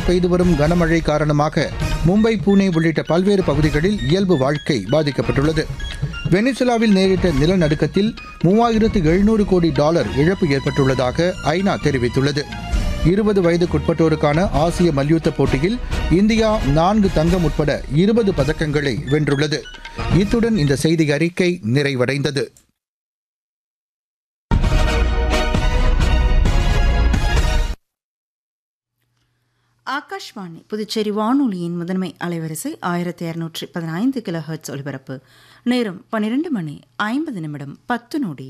பெய்து வரும் கனமழை காரணமாக மும்பை புனே உள்ளிட்ட பல்வேறு பகுதிகளில் இயல்பு வாழ்க்கை பாதிக்கப்பட்டுள்ளது வெனிசுலாவில் நேரிட்ட நிலநடுக்கத்தில் மூவாயிரத்து எழுநூறு கோடி டாலர் இழப்பு ஏற்பட்டுள்ளதாக ஐநா தெரிவித்துள்ளது இருபது வயதுக்குட்பட்டோருக்கான ஆசிய மல்யுத்த போட்டியில் இந்தியா நான்கு தங்கம் உட்பட இருபது பதக்கங்களை வென்றுள்ளது இத்துடன் இந்த செய்தி அறிக்கை நிறைவடைந்தது ஆகாஷ்வாணி புதுச்சேரி வானொலியின் முதன்மை அலைவரிசை ஆயிரத்தி இரநூற்றி பதினைந்து கிலோ ஹெர்ட்ஸ் ஒலிபரப்பு நேரம் பன்னிரண்டு மணி ஐம்பது நிமிடம் பத்து நொடி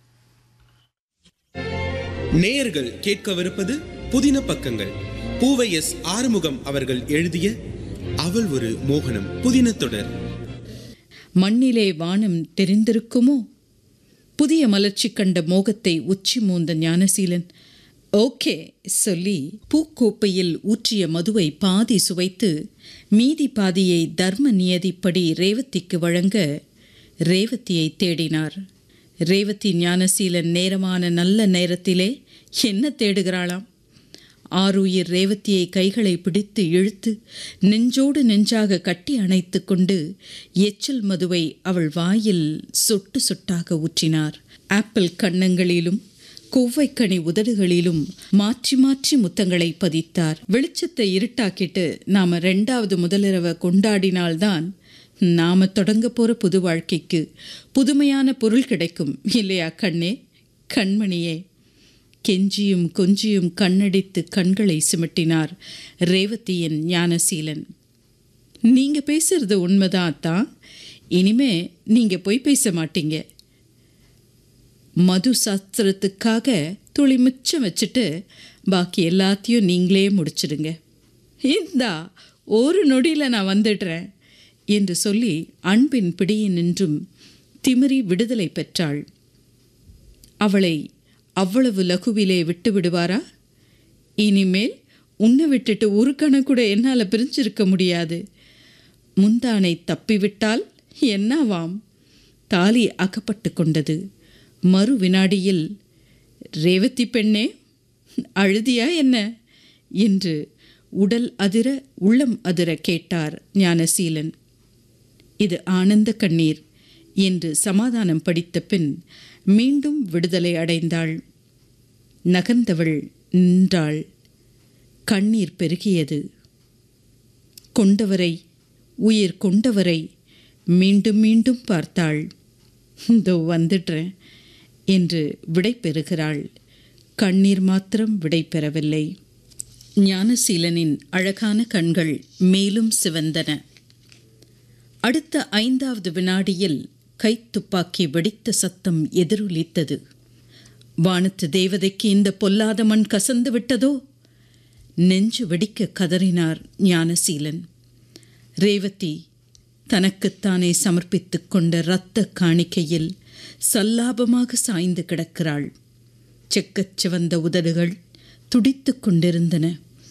நேயர்கள் கேட்கவிருப்பது புதின பக்கங்கள் பூவை எஸ் ஆறுமுகம் அவர்கள் எழுதிய அவள் ஒரு மோகனம் புதின தொடர் மண்ணிலே வானம் தெரிந்திருக்குமோ புதிய மலர்ச்சி கண்ட மோகத்தை உச்சி மூந்த ஞானசீலன் ஓகே சொல்லி பூக்கோப்பையில் ஊற்றிய மதுவை பாதி சுவைத்து மீதி பாதியை தர்ம நியதிப்படி ரேவதிக்கு வழங்க ரேவதியை தேடினார் ரேவதி ஞானசீலன் நேரமான நல்ல நேரத்திலே என்ன தேடுகிறாளாம் ஆருயிர் ரேவதியை கைகளை பிடித்து இழுத்து நெஞ்சோடு நெஞ்சாக கட்டி அணைத்து கொண்டு எச்சில் மதுவை அவள் வாயில் சொட்டு சொட்டாக ஊற்றினார் ஆப்பிள் கன்னங்களிலும் கொவ்வைக்கனி உதடுகளிலும் மாற்றி மாற்றி முத்தங்களை பதித்தார் வெளிச்சத்தை இருட்டாக்கிட்டு நாம ரெண்டாவது முதலிரவை கொண்டாடினால்தான் நாம தொடங்க போற புது வாழ்க்கைக்கு புதுமையான பொருள் கிடைக்கும் இல்லையா கண்ணே கண்மணியே கெஞ்சியும் கொஞ்சியும் கண்ணடித்து கண்களை சிமிட்டினார் ரேவதியின் ஞானசீலன் நீங்க பேசுறது உண்மைதான் அத்தான் இனிமே நீங்க போய் பேச மாட்டீங்க மது சாஸ்திரத்துக்காக துளி மிச்சம் வச்சுட்டு பாக்கி எல்லாத்தையும் நீங்களே முடிச்சிடுங்க இந்தா ஒரு நொடியில் நான் வந்துடுறேன் என்று சொல்லி அன்பின் பிடியினின்றும் திமிரி விடுதலை பெற்றாள் அவளை அவ்வளவு லகுவிலே விட்டு விடுவாரா இனிமேல் உன்னை விட்டுட்டு ஒரு கணக்கூட என்னால் பிரிஞ்சிருக்க முடியாது முந்தானை தப்பிவிட்டால் என்னவாம் தாலி அகப்பட்டு கொண்டது மறு வினாடியில் ரேவதி பெண்ணே அழுதியா என்ன என்று உடல் அதிர உள்ளம் அதிர கேட்டார் ஞானசீலன் இது ஆனந்த கண்ணீர் என்று சமாதானம் படித்த பின் மீண்டும் விடுதலை அடைந்தாள் நகர்ந்தவள் நின்றாள் கண்ணீர் பெருகியது கொண்டவரை உயிர் கொண்டவரை மீண்டும் மீண்டும் பார்த்தாள் இதோ வந்துடுறேன் என்று விடை பெறுகிறாள் கண்ணீர் மாத்திரம் விடை பெறவில்லை ஞானசீலனின் அழகான கண்கள் மேலும் சிவந்தன அடுத்த ஐந்தாவது வினாடியில் கைத்துப்பாக்கி வெடித்த சத்தம் எதிரொலித்தது வானத்து தேவதைக்கு இந்த பொல்லாத மண் கசந்து விட்டதோ நெஞ்சு வெடிக்க கதறினார் ஞானசீலன் ரேவதி தனக்குத்தானே சமர்ப்பித்துக் கொண்ட இரத்த காணிக்கையில் சல்லாபமாக சாய்ந்து கிடக்கிறாள் செக்கச் சிவந்த உதடுகள் துடித்துக் கொண்டிருந்தன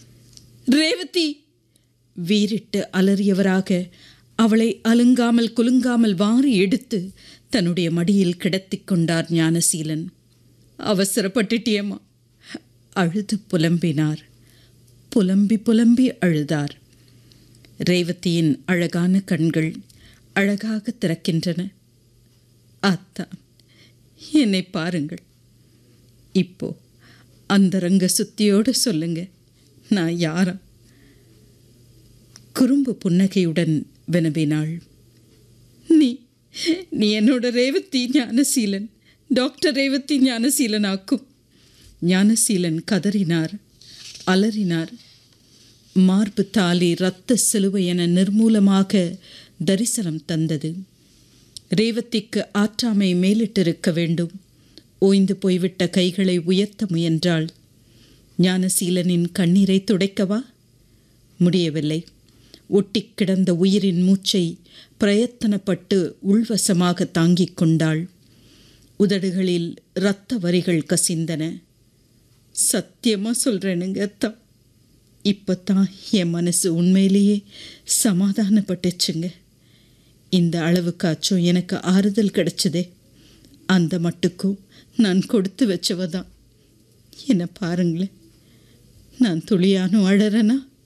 ரேவதி வீறிட்டு அலறியவராக அவளை அலுங்காமல் குலுங்காமல் வாரி எடுத்து தன்னுடைய மடியில் கிடத்திக் கொண்டார் ஞானசீலன் அவசரப்பட்டுட்டியம்மா அழுது புலம்பினார் புலம்பி புலம்பி அழுதார் ரேவதியின் அழகான கண்கள் அழகாக திறக்கின்றன அத்தான் என்னை பாருங்கள் இப்போ அந்த ரங்க சுத்தியோடு சொல்லுங்க நான் யாரா குறும்பு புன்னகையுடன் வினவினாள் நீ நீ என்னோட ரேவதி ஞானசீலன் டாக்டர் ரேவதி ஞானசீலன் ஆக்கும் ஞானசீலன் கதறினார் அலறினார் மார்பு தாலி இரத்த சிலுவை என நிர்மூலமாக தரிசனம் தந்தது ரேவதிக்கு ஆற்றாமை மேலிட்டிருக்க வேண்டும் ஓய்ந்து போய்விட்ட கைகளை உயர்த்த முயன்றாள் ஞானசீலனின் கண்ணீரை துடைக்கவா முடியவில்லை ஒட்டிக் கிடந்த உயிரின் மூச்சை பிரயத்தனப்பட்டு உள்வசமாக தாங்கிக் கொண்டாள் உதடுகளில் இரத்த வரிகள் கசிந்தன சத்தியமா சொல்றேனுங்க அத்தா இப்போத்தான் என் மனசு உண்மையிலேயே சமாதானப்பட்டுச்சுங்க இந்த அளவுக்காச்சும் எனக்கு ஆறுதல் கிடைச்சதே அந்த மட்டுக்கும் நான் கொடுத்து வச்சவ தான் என்னை பாருங்களேன் நான் துளியானும் அழறேனா